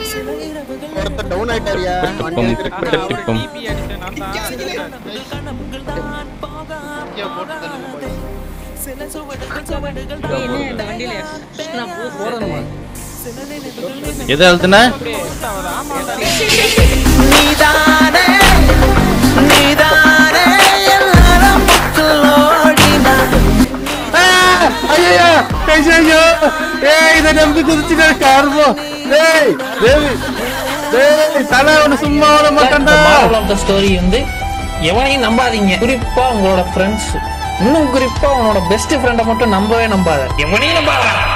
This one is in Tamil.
ஒருத்தர் டவுன் ஆயிட்டாரியா வண்டி டிப்பம் எதிர்க்கு டிப்பம் டிப்பம் டிபி அடிச்சேன் நான் தான் ஏய், என்ன இந்த வண்டியில extra boost எது அழுத்துன நீதானே நீதானே எல்லாரும் மக்களோடினா ஐயோ ஐயோ ஏய் இதை நம்பி குதிச்சுட்டு கார்போ டேய் தேவி டேய் தலை ஒன்று சும்மா விட மாட்டேன்டா மாரல் ஆஃப் த ஸ்டோரி வந்து எவனையும் நம்பாதீங்க குறிப்பா உங்களோட ஃப்ரெண்ட்ஸ் இன்னும் குறிப்பா உன்னோட பெஸ்ட் ஃப்ரெண்டை மட்டும் நம்பவே நம்பாத எவனையும் நம்பாத